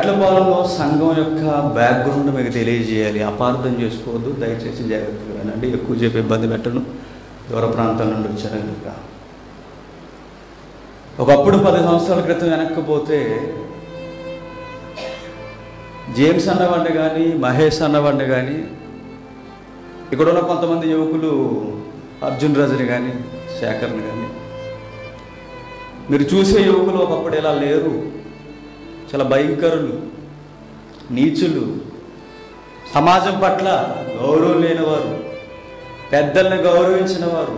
ఏట్లపాలెంలో సంఘం యొక్క బ్యాక్గ్రౌండ్ మీకు తెలియజేయాలి అపార్థం చేసుకోవద్దు దయచేసి జాగ్రత్తగా వినండి ఎక్కువ చెప్పి ఇబ్బంది పెట్టను దూర ప్రాంతాల నుండి వచ్చాను కనుక ఒకప్పుడు పది సంవత్సరాల క్రితం వెనక్కపోతే జేమ్స్ అన్నవాడిని కానీ మహేష్ అన్నవాడిని కానీ ఇక్కడ ఉన్న కొంతమంది యువకులు అర్జున్ రాజుని కానీ శేఖర్ని కానీ మీరు చూసే యువకులు ఒకప్పుడు ఇలా లేరు చాలా భయంకరులు నీచులు సమాజం పట్ల గౌరవం లేనివారు పెద్దల్ని గౌరవించిన వారు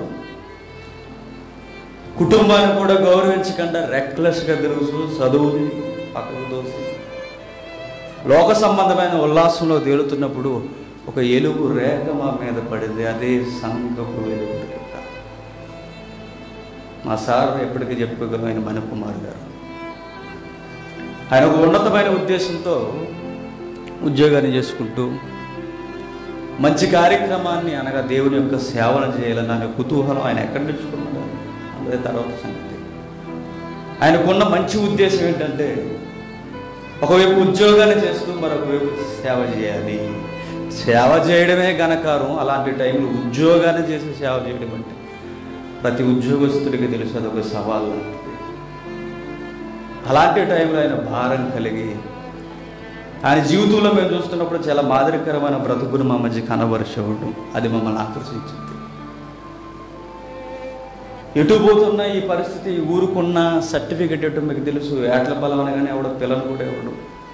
కుటుంబాన్ని కూడా గౌరవించకుండా రెక్లెస్గా తిరుగుతూ చదువుని పక్కకు దోసి లోక సంబంధమైన ఉల్లాసంలో తేలుతున్నప్పుడు ఒక ఎలుగు రేఖ మా మీద పడింది అదే సంఘపు ఎలుగు రేఖ మా సార్ ఎప్పటికీ చెప్పుకోగలం ఆయన మణికుమార్ గారు ఆయన ఒక ఉన్నతమైన ఉద్దేశంతో ఉద్యోగాన్ని చేసుకుంటూ మంచి కార్యక్రమాన్ని అనగా దేవుని యొక్క సేవను చేయాలని అనే కుతూహలం ఆయన ఎక్కడి నేర్చుకున్నాడు అదే తర్వాత సంగతి ఆయనకున్న మంచి ఉద్దేశం ఏంటంటే ఒకవైపు ఉద్యోగాన్ని చేస్తూ మరొక వైపు సేవ చేయాలి సేవ చేయడమే ఘనకారం అలాంటి టైంలో ఉద్యోగాన్ని చేసి సేవ చేయడం అంటే ప్రతి ఉద్యోగస్తుడికి తెలుసు అదొక సవాల్ లాంటిది అలాంటి టైంలో ఆయన భారం కలిగి ఆయన జీవితంలో మేము చూస్తున్నప్పుడు చాలా మాదిరికరమైన బ్రతుకును మా మధ్య కనబరిచేవాడు అది మమ్మల్ని ఆకర్షించింది ఎటు పోతున్న ఈ పరిస్థితి ఈ ఊరుకున్న సర్టిఫికెట్ ఎటు మీకు తెలుసు ఏట్ల బలం అనగానే ఎవడో పిల్లలు కూడా ఎవడు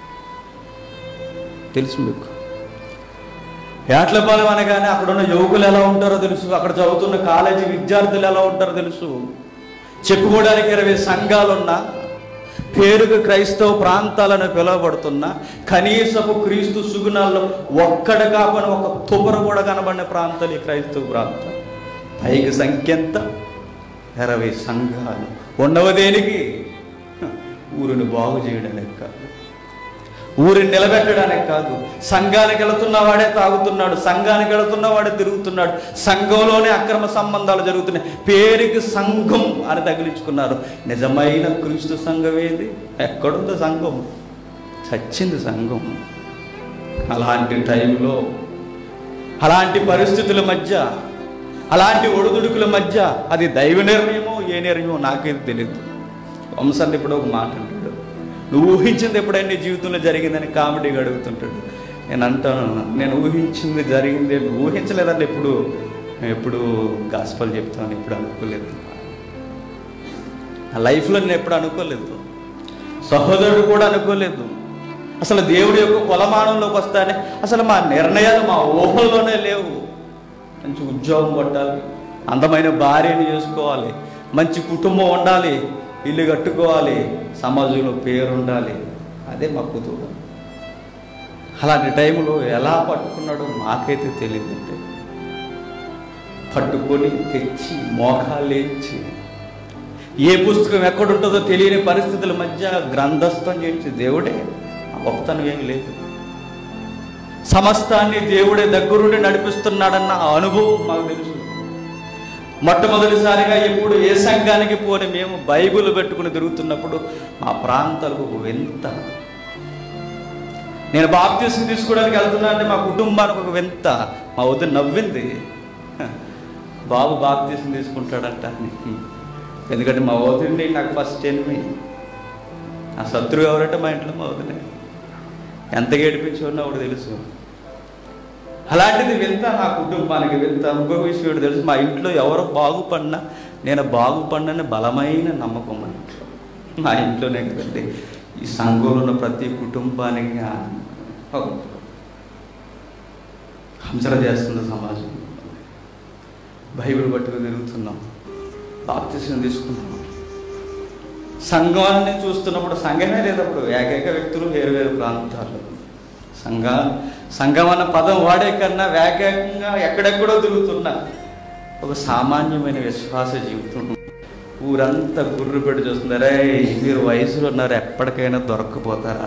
తెలుసు మీకు ఏట్ల బలం అనగానే అక్కడ ఉన్న యువకులు ఎలా ఉంటారో తెలుసు అక్కడ చదువుతున్న కాలేజీ విద్యార్థులు ఎలా ఉంటారో తెలుసు చెప్పుకోవడానికి ఇరవై సంఘాలున్నా పేరుకు క్రైస్తవ ప్రాంతాలను పిలువబడుతున్న కనీసపు క్రీస్తు సుగుణాల్లో ఒక్కడ కాపని ఒక తుబర కూడా కనబడిన ప్రాంతాలు ఈ క్రైస్తవ ప్రాంతం పైకి సంఖ్య ఎంత ఇరవై సంఘాలు ఉండవ దేనికి ఊరిని బాగు చేయడానికి కాదు ఊరిని నిలబెట్టడానికి కాదు సంఘానికి వెళుతున్న వాడే తాగుతున్నాడు సంఘానికి వెళుతున్న వాడే తిరుగుతున్నాడు సంఘంలోనే అక్రమ సంబంధాలు జరుగుతున్నాయి పేరుకి సంఘం అని తగిలించుకున్నారు నిజమైన క్రీస్తు సంఘం ఏది ఎక్కడుందో సంఘం చచ్చింది సంఘం అలాంటి టైంలో అలాంటి పరిస్థితుల మధ్య అలాంటి ఒడిదుడుకుల మధ్య అది దైవ నిర్ణయమో ఏ నిర్ణయమో నాకైతే తెలియదు వంశాన్ని ఇప్పుడు ఒక మాట అంటాడు నువ్వు ఊహించింది ఎప్పుడైనా నీ జీవితంలో జరిగిందని కామెడీగా అడుగుతుంటాడు నేను అంటాను నేను ఊహించింది జరిగింది నువ్వు ఊహించలేదండి ఎప్పుడు నేను ఎప్పుడు గాస్పల్ చెప్తాను ఎప్పుడు అనుకోలేదు నా లైఫ్లో నేను ఎప్పుడు అనుకోలేదు సహోదరుడు కూడా అనుకోలేదు అసలు దేవుడి యొక్క కొలమానంలోకి వస్తానే అసలు మా నిర్ణయాలు మా ఊహల్లోనే లేవు మంచి ఉద్యోగం కొట్టాలి అందమైన భార్యని చేసుకోవాలి మంచి కుటుంబం ఉండాలి ఇల్లు కట్టుకోవాలి సమాజంలో పేరు ఉండాలి అదే మా కుతూహలం అలాంటి టైంలో ఎలా పట్టుకున్నాడో మాకైతే తెలియదంటే పట్టుకొని తెచ్చి మోకాలేంచి ఏ పుస్తకం ఎక్కడుంటుందో తెలియని పరిస్థితుల మధ్య గ్రంథస్థం చేసి దేవుడే ఆ గొప్పతనం ఏం లేదు సమస్తాన్ని దేవుడే దగ్గరుండి నడిపిస్తున్నాడన్న ఆ అనుభవం మాకు తెలుసు మొట్టమొదటిసారిగా ఎప్పుడు ఏ సంఘానికి పోని మేము బైబిల్ పెట్టుకుని తిరుగుతున్నప్పుడు మా ప్రాంతాలకు ఒక వింత నేను బాప్తీసం తీసుకోవడానికి వెళ్తున్నానంటే మా కుటుంబానికి ఒక వింత మా వద్ద నవ్వింది బాబు బాప్తీసం తీసుకుంటాడంట అని ఎందుకంటే మా వదిలి నాకు ఫస్ట్ ఎనిమి ఆ శత్రువు ఎవరంటే మా ఇంట్లో మా వదిలే ఎంత గేడిపించో ఒకటి తెలుసు అలాంటిది వింత నా కుటుంబానికి వింత ఇంకొక విషయం ఏంటో తెలుసు మా ఇంట్లో ఎవరు బాగుపడినా నేను బాగుపడినని బలమైన నమ్మకం మా ఇంట్లో మా ఇంట్లోనే కదండి ఈ సంఘంలో ఉన్న ప్రతి కుటుంబానికి ఆ నమ్మకం. హంసర చేస్తుంది సమాజం బైబిల్ పట్టుకు తిరుగుతున్నాం బాప్తిసం తీసుకున్నాం సంఘాన్ని చూస్తున్నప్పుడు సంఘమే లేదప్పుడు ఏకైక వ్యక్తులు వేరు వేరు ప్రాంతాల్లో సంఘ సంఘం అన్న పదం వాడే కన్నా ఏకైకంగా ఎక్కడెక్కడో తిరుగుతున్నా ఒక సామాన్యమైన విశ్వాస జీవితం ఊరంతా గుర్రు పెట్టి చూస్తుంది అరే మీరు వయసులో ఉన్నారు ఎప్పటికైనా దొరకపోతారా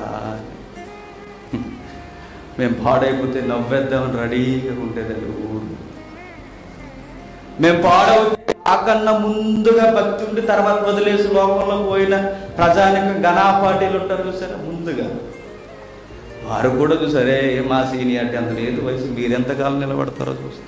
మేము పాడైపోతే నవ్వేద్దామని రెడీగా ఉండేదండి ఊరు మేము పాడవుతే ఆకన్నా ముందుగా భక్తి ఉండి తర్వాత వదిలేసి లోకంలో పోయిన ప్రజానికం ఘనా పార్టీలు ఉంటారు చూసారా ముందుగా వారు కూడా చూసారే మా సీనియారిటీ అంత లేదు వయసు మీరు ఎంతకాలం నిలబడతారో చూస్తాం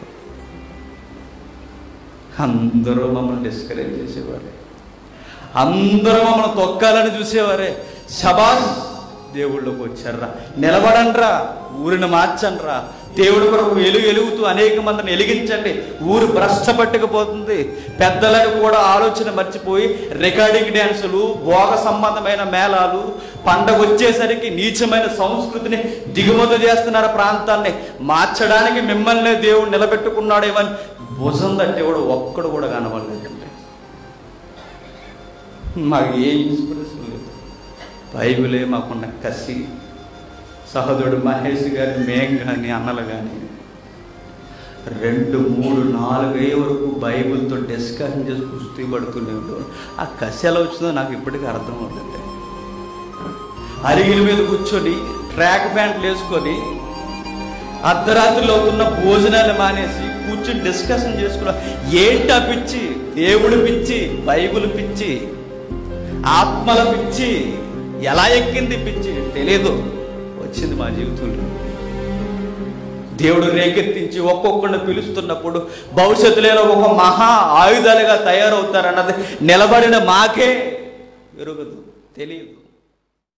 అందరూ మమ్మల్ని డిస్కరేజ్ చేసేవారే అందరూ మమ్మల్ని తొక్కాలని చూసేవారే శబాష్ దేవుళ్ళకి వచ్చారా నిలబడండ్రా ఊరిని మార్చండ్రా దేవుడు కొరకు వెలుగు వెలుగుతూ అనేక మందిని వెలిగించండి ఊరు భ్రష్ట పట్టుకుపోతుంది పెద్దలను కూడా ఆలోచన మర్చిపోయి రికార్డింగ్ డ్యాన్సులు భోగ సంబంధమైన మేళాలు పండగ వచ్చేసరికి నీచమైన సంస్కృతిని దిగుమతి చేస్తున్నారు ప్రాంతాన్ని మార్చడానికి మిమ్మల్ని దేవుడు నిలబెట్టుకున్నాడేమని భుజం తట్టేవాడు ఒక్కడు కూడా కనబడలేదండి మాకు ఏ ఇన్స్పిరేషన్ లేదు బైబిలే మాకున్న కసి సహోదరుడు మహేష్ గారి మేం కానీ అన్నలు కానీ రెండు మూడు నాలుగు అయ్యే వరకు బైబిల్తో డిస్కషన్ చేసి కుస్తీ పడుతూనే ఉండేవాడు ఆ కసి ఎలా వచ్చిందో నాకు ఇప్పటికీ అర్థం అవుతుంది అరిగిల మీద కూర్చొని ట్రాక్ ప్యాంట్లు వేసుకొని అర్ధరాత్రిలో అవుతున్న భోజనాలు మానేసి కూర్చుని డిస్కషన్ చేసుకున్నాం ఏంటి ఆ పిచ్చి దేవుడు పిచ్చి బైబిల్ పిచ్చి ఆత్మల పిచ్చి ఎలా ఎక్కింది పిచ్చి తెలియదు వచ్చింది మా జీవితంలో దేవుడు రేకెత్తించి ఒక్కొక్కడిని పిలుస్తున్నప్పుడు భవిష్యత్తులో ఒక మహా ఆయుధాలుగా తయారవుతారన్నది నిలబడిన మాకే ఎరుగదు తెలియదు